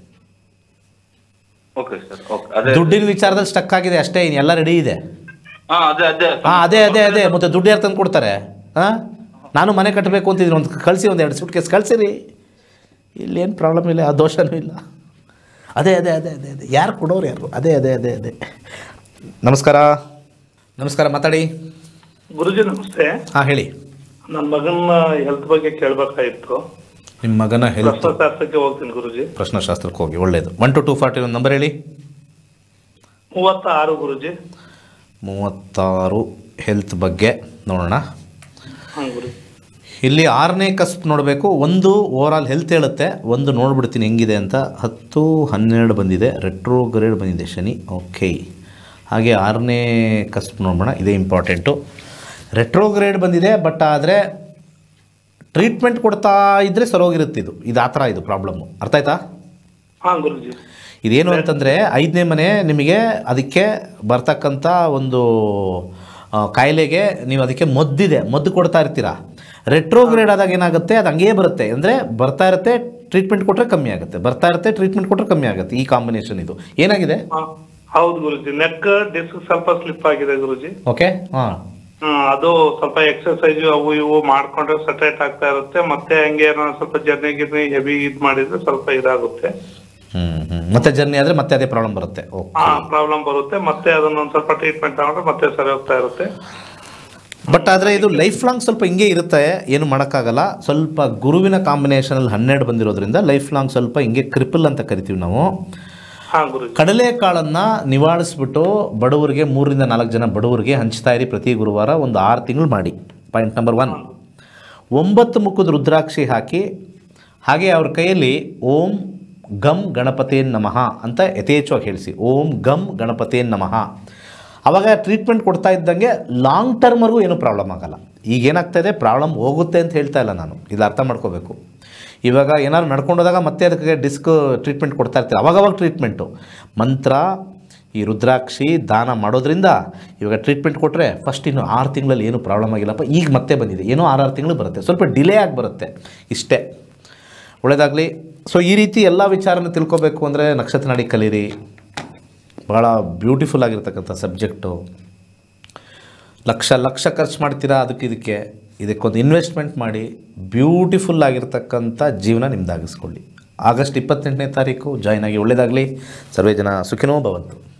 [SPEAKER 8] ಓಕೆ ಸರ್ ಓಕೆ ಅದೇ
[SPEAKER 1] ದುಡ್ಡಿನ ವಿಚಾರದಲ್ಲಿ ಸ್ಟಕ್ ಆಗಿದೆ ಅಷ್ಟೇ ಇನ್ನು ಎಲ್ಲ ರೆಡಿ ಇದೆ
[SPEAKER 8] ಹಾ ಅದೇ ಅದೇ
[SPEAKER 1] ಹಾಂ ಅದೇ ಅದೇ ಅದೇ ಮತ್ತೆ ದುಡ್ಡು ಯಾರು ತಂದು ಕೊಡ್ತಾರೆ ಹಾಂ ನಾನು ಮನೆ ಕಟ್ಟಬೇಕು ಅಂತಿದ್ದೀನಿ ಒಂದು ಕಳಿಸಿ ಒಂದು ಎರಡು ಸೂಟ್ ಕೇಸ್ ಕಳಿಸಿರಿ ಇಲ್ಲೇನು ಪ್ರಾಬ್ಲಮ್ ಇಲ್ಲ ಆ ದೋಷನೂ ಇಲ್ಲ ಅದೇ ಅದೇ ಅದೇ ಅದೇ ಅದೇ ಯಾರು ಕೊಡೋರು ಯಾರು ಅದೇ ಅದೇ ಅದೇ ಅದೇ ನಮಸ್ಕಾರ ನಮಸ್ಕಾರ ಮಾತಾಡಿ
[SPEAKER 6] ಗುರುಜಿ ನಮಸ್ತೆ
[SPEAKER 1] ಹಾಂ ಹೇಳಿ
[SPEAKER 6] ನನ್ನ ಮಗನ ಹೆಲ್ತ್ ಬಗ್ಗೆ ಕೇಳಬೇಕಾಗಿತ್ತು
[SPEAKER 1] ನಿಮ್ಮ ಮಗನ ಹೆಲ್ತ್
[SPEAKER 6] ಪ್ರಶ್ನಶಾಸ್ತ್ರಕ್ಕೆ ಹೋಗ್ತೀನಿ ಗುರುಜಿ
[SPEAKER 1] ಪ್ರಶ್ನಶಾಸ್ತ್ರಕ್ಕೆ ಹೋಗಿ ಒಳ್ಳೆಯದು ಒನ್ ಟು ಟೂ ಫಾರ್ಟಿ ಒಂದು ನಂಬರ್ ಹೇಳಿ
[SPEAKER 6] ಮೂವತ್ತ ಆರು ಗುರುಜಿ
[SPEAKER 1] ಮೂವತ್ತಾರು ಹೆಲ್ತ್ ಬಗ್ಗೆ ನೋಡೋಣ
[SPEAKER 6] ಹಾಂ ಗುರುಜಿ
[SPEAKER 1] ಇಲ್ಲಿ ಆರನೇ ಕಸ್ಪ್ ನೋಡಬೇಕು ಒಂದು ಓವರಾಲ್ ಹೆಲ್ತ್ ಹೇಳುತ್ತೆ ಒಂದು ನೋಡ್ಬಿಡ್ತೀನಿ ಹೆಂಗಿದೆ ಅಂತ ಹತ್ತು ಹನ್ನೆರಡು ಬಂದಿದೆ ರೆಟ್ರೋಗ್ರೇಡ್ ಬಂದಿದೆ ಶನಿ ಓಕೆ ಹಾಗೆ ಆರನೇ ಕಸ್ಪ್ ನೋಡೋಣ ಇದೇ ಇಂಪಾರ್ಟೆಂಟು ರೆಟ್ರೋಗ್ರೇಡ್ ಬಂದಿದೆ ಬಟ್ ಆದರೆ ಟ್ರೀಟ್ಮೆಂಟ್ ಕೊಡ್ತಾ ಇದ್ದರೆ ಸರೋಗಿರುತ್ತೆ ಇದು ಇದು ಆ ಥರ ಇದು ಪ್ರಾಬ್ಲಮ್ಮು ಅರ್ಥ ಆಯ್ತಾ
[SPEAKER 6] ಹಾಂ ಗುರುಜಿ
[SPEAKER 1] ಇದೇನು ಅಂತಂದರೆ ಐದನೇ ಮನೆ ನಿಮಗೆ ಅದಕ್ಕೆ ಬರ್ತಕ್ಕಂಥ ಒಂದು ಆ, ಕಾಯಿಲೆಗೆ ನೀವು ಅದಕ್ಕೆ ಮದ್ದಿದೆ ಮದ್ದು ಕೊಡ್ತಾ ಇರ್ತೀರಾ ರೆಟ್ರೋಗ್ರೇಡ್ ಆದಾಗ ಏನಾಗುತ್ತೆ ಅದು ಹಂಗೇ ಬರುತ್ತೆ ಅಂದರೆ ಬರ್ತಾ ಇರುತ್ತೆ ಟ್ರೀಟ್ಮೆಂಟ್ ಕೊಟ್ಟರೆ ಕಮ್ಮಿ ಆಗುತ್ತೆ ಬರ್ತಾ ಇರುತ್ತೆ ಟ್ರೀಟ್ಮೆಂಟ್ ಕೊಟ್ಟರೆ ಕಮ್ಮಿ ಆಗುತ್ತೆ ಈ ಕಾಂಬಿನೇಷನ್ ಇದು ಏನಾಗಿದೆ
[SPEAKER 6] ಹಾಂ ಹೌದು ಗುರುಜಿ ನೆಕ್ ಡಿಸ್ಕ್ ಸ್ವಲ್ಪ ಸ್ಲಿಪ್ ಆಗಿದೆ ಗುರುಜಿ
[SPEAKER 1] ಓಕೆ ಹಾಂ
[SPEAKER 6] ಹ್ಮ್ ಅದು ಸ್ವಲ್ಪ ಎಕ್ಸರ್ಸೈಜ್ ಅವು ಇವು ಮಾಡ್ಕೊಂಡ್ರೆ ಸೆಟರೇಟ್ ಆಗ್ತಾ ಇರುತ್ತೆ ಮತ್ತೆ ಹಂಗೆ ಏನಾದ್ರು ಸ್ವಲ್ಪ ಜರ್ನಿ ಗಿರ್ನಿ ಹೆವಿ ಇದ್ ಮಾಡಿದ್ರೆ ಸ್ವಲ್ಪ ಇದಾಗುತ್ತೆ
[SPEAKER 1] ಹ್ಞೂ ಹ್ಞೂ ಮತ್ತೆ ಜರ್ನಿ ಆದರೆ ಮತ್ತೆ ಅದೇ ಪ್ರಾಬ್ಲಮ್ ಬರುತ್ತೆ ಓಕೆ
[SPEAKER 6] ಆ ಪ್ರಾಬ್ಲಮ್ ಬರುತ್ತೆ ಮತ್ತೆ ಅದನ್ನ ಒಂದ್ ಸ್ವಲ್ಪ ಟ್ರೀಟ್ಮೆಂಟ್ ತಗೊಂಡ್ರೆ ಮತ್ತೆ ಸರಿ ಹೋಗ್ತಾ ಇರುತ್ತೆ
[SPEAKER 1] ಬಟ್ ಆದರೆ ಇದು ಲೈಫ್ ಲಾಂಗ್ ಸ್ವಲ್ಪ ಹಿಂಗೆ ಇರುತ್ತೆ ಏನು ಮಾಡೋಕ್ಕಾಗಲ್ಲ ಸ್ವಲ್ಪ ಗುರುವಿನ ಕಾಂಬಿನೇಷನಲ್ಲಿ ಹನ್ನೆರಡು ಬಂದಿರೋದ್ರಿಂದ ಲೈಫ್ ಲಾಂಗ್ ಸ್ವಲ್ಪ ಹಿಂಗೆ ಕ್ರಿಪಲ್ ಅಂತ ಕರಿತೀವಿ ನಾವು
[SPEAKER 6] ಹಾ ಗುರುಜಿ
[SPEAKER 1] ಕಡಲೆಕಾಳನ್ನು ನಿವಾಳಿಸ್ಬಿಟ್ಟು ಬಡವರಿಗೆ ಮೂರರಿಂದ ನಾಲ್ಕು ಜನ ಬಡವರಿಗೆ ಹಂಚ್ತಾ ಇರಿ ಪ್ರತಿ ಗುರುವಾರ ಒಂದು ಆರು ತಿಂಗಳು ಮಾಡಿ ಪಾಯಿಂಟ್ ನಂಬರ್ ಒನ್ ಒಂಬತ್ತು ಮುಖದ ರುದ್ರಾಕ್ಷಿ ಹಾಕಿ ಹಾಗೆ ಅವ್ರ ಕೈಯಲ್ಲಿ ಓಂ ಗಮ್ ಗಣಪತೇನ್ ನಮಃ ಅಂತ ಯಥೇಚ್ಛವಾಗಿ ಹೇಳಿಸಿ ಓಂ ಗಮ್ ಗಣಪತೇನ್ ನಮಃ ಆವಾಗ ಟ್ರೀಟ್ಮೆಂಟ್ ಕೊಡ್ತಾ ಇದ್ದಂಗೆ ಲಾಂಗ್ ಟರ್ಮ್ವರೆಗೂ ಏನೂ ಪ್ರಾಬ್ಲಮ್ ಆಗಲ್ಲ ಈಗ ಏನಾಗ್ತಾ ಇದೆ ಪ್ರಾಬ್ಲಮ್ ಹೋಗುತ್ತೆ ಅಂತ ಹೇಳ್ತಾ ಇಲ್ಲ ನಾನು ಇದು ಅರ್ಥ ಮಾಡ್ಕೋಬೇಕು ಇವಾಗ ಏನಾದ್ರು ನಡ್ಕೊಂಡು ಹೋದಾಗ ಮತ್ತೆ ಅದಕ್ಕೆ ಡಿಸ್ಕ್ ಟ್ರೀಟ್ಮೆಂಟ್ ಕೊಡ್ತಾ ಇರ್ತೀರ ಅವಾಗವಾಗ ಟ್ರೀಟ್ಮೆಂಟು ಮಂತ್ರ ಈ ರುದ್ರಾಕ್ಷಿ ದಾನ ಮಾಡೋದ್ರಿಂದ ಇವಾಗ ಟ್ರೀಟ್ಮೆಂಟ್ ಕೊಟ್ಟರೆ ಫಸ್ಟ್ ಇನ್ನು ಆರು ತಿಂಗಳಲ್ಲಿ ಏನೂ ಪ್ರಾಬ್ಲಮ್ ಆಗಿಲ್ಲಪ್ಪ ಈಗ ಮತ್ತೆ ಬಂದಿದೆ ಏನೋ ಆರಾರು ತಿಂಗಳು ಬರುತ್ತೆ ಸ್ವಲ್ಪ ಡಿಲೇ ಆಗಿ ಬರುತ್ತೆ ಇಷ್ಟೇ ಒಳ್ಳೆಯದಾಗಲಿ ಸೊ ಈ ರೀತಿ ಎಲ್ಲ ವಿಚಾರನ ತಿಳ್ಕೊಬೇಕು ಅಂದರೆ ನಕ್ಷತ್ರ ನಾಡಿ ಕಲೀರಿ ಭಾಳ ಬ್ಯೂಟಿಫುಲ್ ಆಗಿರ್ತಕ್ಕಂಥ ಸಬ್ಜೆಕ್ಟು ಲಕ್ಷ ಲಕ್ಷ ಖರ್ಚು ಮಾಡ್ತೀರಾ ಅದಕ್ಕೆ ಇದಕ್ಕೆ ಇದಕ್ಕೊಂದು ಇನ್ವೆಸ್ಟ್ಮೆಂಟ್ ಮಾಡಿ ಬ್ಯೂಟಿಫುಲ್ ಆಗಿರ್ತಕ್ಕಂಥ ಜೀವನ ನಿಮ್ದಾಗಿಸ್ಕೊಳ್ಳಿ ಆಗಸ್ಟ್ ಇಪ್ಪತ್ತೆಂಟನೇ ತಾರೀಕು ಜಾಯ್ನ್ ಆಗಿ ಒಳ್ಳೆಯದಾಗಲಿ ಸರ್ವೇ ಜನ ಸುಖಿನೋ ಭವಂತು